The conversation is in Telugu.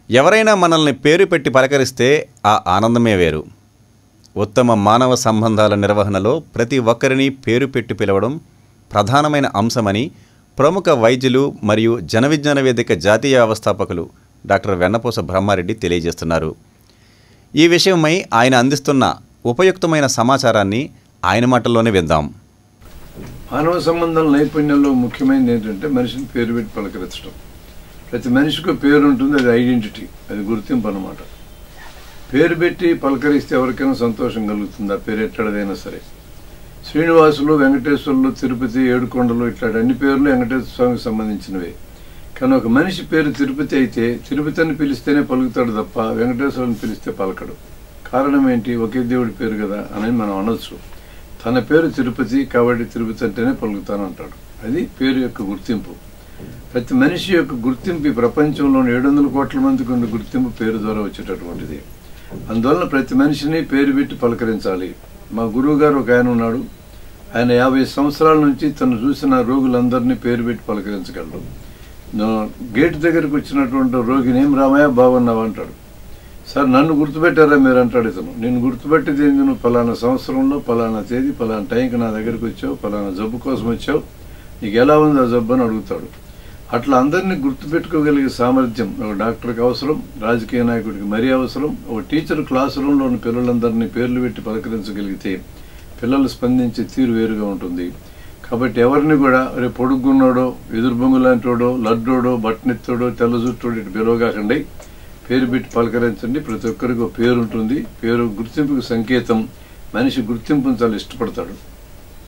ఎవరైనా మనల్ని పేరు పెట్టి పలకరిస్తే ఆ ఆనందమే వేరు ఉత్తమ మానవ సంబంధాల నిర్వహణలో ప్రతి ఒక్కరిని పేరు పెట్టి పిలవడం ప్రధానమైన అంశమని ప్రముఖ వైద్యులు మరియు జన విజ్ఞాన వేదిక జాతీయ వ్యవస్థాపకులు డాక్టర్ వెన్నపూస బ్రహ్మారెడ్డి తెలియజేస్తున్నారు ఈ విషయమై ఆయన అందిస్తున్న ఉపయుక్తమైన సమాచారాన్ని ఆయన మాటల్లోనే విందాం మానవ సంబంధాల నైపుణ్యంలో ముఖ్యమైనది ఏంటంటే మనిషిని పేరు పెట్టి పలకరించడం ప్రతి మనిషికి ఒక పేరు ఉంటుంది అది ఐడెంటిటీ అది గుర్తింపు అన్నమాట పేరు పెట్టి పలకరిస్తే ఎవరికైనా సంతోషం కలుగుతుంది ఆ పేరు ఎట్టడదైనా సరే శ్రీనివాసులు వెంకటేశ్వర్లు తిరుపతి ఏడుకొండలు ఇట్లాంటి అన్ని పేర్లు వెంకటేశ్వర స్వామికి సంబంధించినవే కానీ ఒక మనిషి పేరు తిరుపతి అయితే తిరుపతి అని పిలిస్తేనే పలుకుతాడు తప్ప వెంకటేశ్వరుని పిలిస్తే పలకడు కారణం ఏంటి ఒకే దేవుడి పేరు కదా అని మనం అనొచ్చు తన పేరు తిరుపతి కాబట్టి తిరుపతి అంటేనే పలుకుతానంటాడు అది పేరు యొక్క గుర్తింపు ప్రతి మనిషి యొక్క గుర్తింపు ఈ ప్రపంచంలోని ఏడు వందల కోట్ల మందికి ఉన్న గుర్తింపు పేరు ద్వారా వచ్చేటటువంటిది అందువలన ప్రతి మనిషిని పేరు పెట్టి పలకరించాలి మా గురువు గారు ఒక ఆయన ఉన్నాడు ఆయన యాభై సంవత్సరాల నుంచి తను చూసిన రోగులందరినీ పేరు పెట్టి పలకరించగలడు నా- గేట్ దగ్గరికి వచ్చినటువంటి రోగిని ఏం రామయ్య బాగున్నావా అంటాడు సార్ నన్ను గుర్తుపెట్టారా మీరు అంటాడు ఇతను నేను గుర్తుపెట్టేది ఏంది నువ్వు పలానా సంవత్సరంలో పలానా తేదీ పలానా టైంకి నా దగ్గరికి వచ్చావు పలానా జబ్బు కోసం వచ్చావు నీకు ఎలా ఉంది ఆ జబ్బు అని అడుగుతాడు అట్లా అందరినీ గుర్తుపెట్టుకోగలిగే సామర్థ్యం ఒక డాక్టర్కి అవసరం రాజకీయ నాయకుడికి మరీ అవసరం ఒక టీచర్ క్లాస్ రూమ్లో ఉన్న పిల్లలందరినీ పేర్లు పెట్టి పలకరించగలిగితే పిల్లలు స్పందించే తీరు వేరుగా ఉంటుంది కాబట్టి ఎవరిని కూడా రేపు పొడుగున్నాడో ఎదురుబొంగు లాంటివాడో లడ్డోడో బట్టనెత్తోడో తెల్ల జుట్టోడు ఇటు పిలవగాకండి పేరు పెట్టి పలకరించండి ప్రతి ఒక్కరికి ఒక పేరు ఉంటుంది పేరు గుర్తింపుకు సంకేతం మనిషి గుర్తింపును చాలా ఇష్టపడతాడు